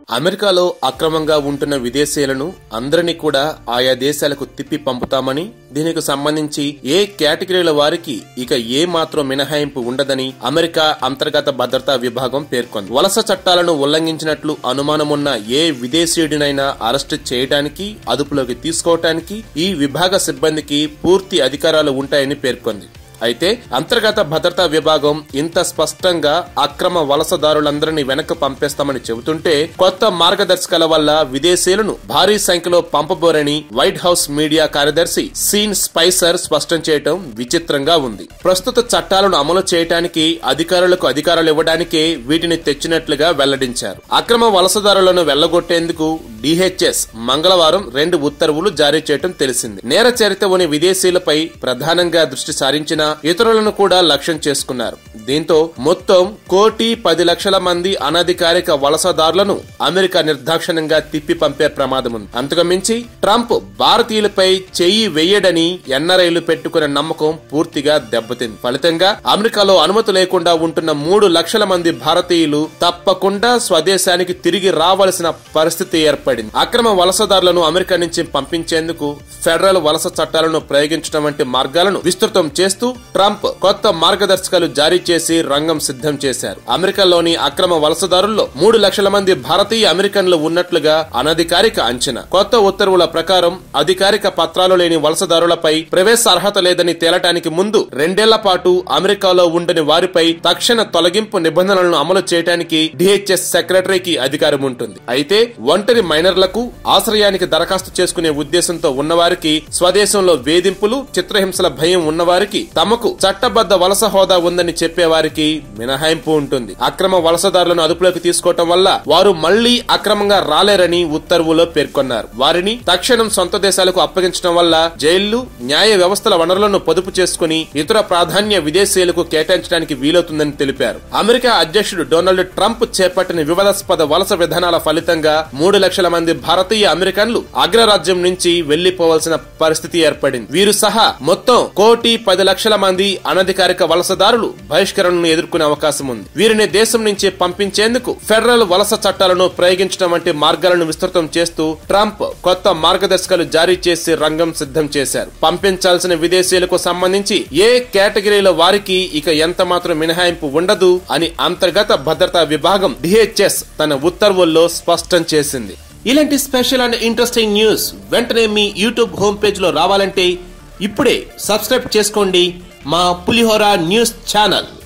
అమెరికాలో అక్రమంగా ఉంటున్న విదేశీయులను అందరినీ కూడా ఆయా దేశాలకు తిప్పి పంపుతామని దీనికి సంబంధించి ఏ కేటగిరీల వారికి ఇక ఏ మాత్రం మినహాయింపు ఉండదని అమెరికా అంతర్గత భద్రతా విభాగం పేర్కొంది వలస చట్టాలను ఉల్లంఘించినట్లు అనుమానమున్న ఏ విదేశీయుడినైనా అరెస్టు చేయడానికి అదుపులోకి తీసుకోవటానికి ఈ విభాగ సిబ్బందికి పూర్తి అధికారాలు ఉంటాయని పేర్కొంది అయితే అంతర్గత భద్రతా విభాగం ఇంత స్పష్టంగా అక్రమ వలసదారులందరినీ వెనక్కి పంపేస్తామని చెబుతుంటే కొత్త మార్గదర్శకాల వల్ల విదేశీయులను భారీ సంఖ్యలో పంపబోరని వైట్ హౌస్ మీడియా కార్యదర్శి సీన్ స్పైసర్ స్పష్టం చేయటం విచిత్రంగా ఉంది ప్రస్తుత చట్టాలను అమలు చేయడానికి అధికారులకు అధికారాలు ఇవ్వడానికే వీటిని తెచ్చినట్లుగా వెల్లడించారు అక్రమ వలసదారులను వెళ్లగొట్టేందుకు డిహెచ్ఎస్ మంగళవారం రెండు ఉత్తర్వులు జారీ చేయటం తెలిసింది నేర చరిత్ర ఉన్న విదేశీయులపై ప్రధానంగా దృష్టి సారించిన ఇతరులను కూడా లక్ష్యం చేసుకున్నారు దీంతో మొత్తం కోటి పది లక్షల మంది అనధికారిక వలసదారులను అమెరికా నిర్దాక్షిణ్యంగా తిప్పి పంపే ప్రమాదం ఉంది అంతకుమించి ట్రంప్ భారతీయులపై చెయ్యి వెయ్యడని ఎన్ఆర్ఐలు పెట్టుకున్న నమ్మకం పూర్తిగా దెబ్బతింది ఫలితంగా అమెరికాలో అనుమతి లేకుండా ఉంటున్న మూడు లక్షల మంది భారతీయులు తప్పకుండా స్వదేశానికి తిరిగి రావాల్సిన పరిస్థితి ఏర్పడింది అక్రమ వలసదారులను అమెరికా నుంచి పంపించేందుకు ఫెడరల్ వలస చట్టాలను ప్రయోగించడం వంటి మార్గాలను విస్తృతం చేస్తూ ట్రంప్ కొత్త మార్గదర్శకాలు జారీ చేసి రంగం సిద్ధం చేశారు అమెరికాలోని అక్రమ వలసదారుల్లో మూడు లక్షల మంది భారతీయ అమెరికన్లు ఉన్నట్లుగా అనధికారిక అంచనా కొత్త ఉత్తర్వుల ప్రకారం అధికారిక పత్రాలు లేని వలసదారులపై ప్రవేశ అర్హత లేదని తేలటానికి ముందు రెండేళ్ల పాటు అమెరికాలో ఉండని వారిపై తక్షణ తొలగింపు నిబంధనలను అమలు చేయడానికి డిహెచ్ఎస్ సెక్రటరీకి అధికారం ఉంటుంది అయితే ఒంటరి మైనర్లకు ఆశ్రయానికి దరఖాస్తు చేసుకునే ఉద్దేశంతో ఉన్నవారికి స్వదేశంలో వేధింపులు చిత్రహింసల భయం ఉన్నవారికి తమకు చట్టబద్ధ వలస హోదా ఉందని చెప్పేవారికి మినహాయింపు ఉంటుంది అక్రమ వలసదారులను అదుపులోకి తీసుకోవటం వల్ల వారు మళ్లీ అక్రమంగా రాలేరని ఉత్తర్వులో పేర్కొన్నారు వారిని తక్షణం సొంత దేశాలకు అప్పగించడం వల్ల జైళ్లు న్యాయ వ్యవస్థల వనరులను పొదుపు చేసుకుని ఇతర ప్రాధాన్య విదేశీయులకు కేటాయించడానికి వీలవుతుందని తెలిపారు అమెరికా అధ్యక్షుడు డొనాల్డ్ ట్రంప్ చేపట్టిన వివాదాస్పద వలస విధానాల ఫలితంగా మూడు లక్షల మంది భారతీయ అమెరికన్లు అగ్రరాజ్యం నుంచి వెళ్లిపోవాల్సిన పరిస్థితి ఏర్పడింది వీరు సహా మొత్తం కోటి పది లక్షల మంది అనధికారిక వలసదారులు బహిష్కరణను ఎదుర్కొనే అవకాశం ఉంది వీరిని దేశం నుంచి పంపించేందుకు ఫెడరల్ వలస చట్టాలను ప్రయోగించడం వంటి మార్గాలను విస్తృతం చేస్తూ ట్రంప్ కొత్త మార్గదర్శకాలు జారీ చేసి రంగం సిద్ధం చేశారు పంపించాల్సిన విదేశీయులకు సంబంధించి ఏ కేటగిరీల వారికి ఇక ఎంత మాత్రం మినహాయింపు ఉండదు అని అంతర్గత భద్రతా విభాగం డిహెచ్ఎస్ తన ఉత్తర్వుల్లో స్పష్టం చేసింది ఇలాంటి స్పెషల్ అండ్ ఇంట్రెస్టింగ్ న్యూస్ వెంటనే మీ యూట్యూబ్ హోమ్ పేజ్ లో రావాలంటే ఇప్పుడే సబ్స్క్రైబ్ చేసుకోండి మా పులిహోర న్యూస్ ఛానల్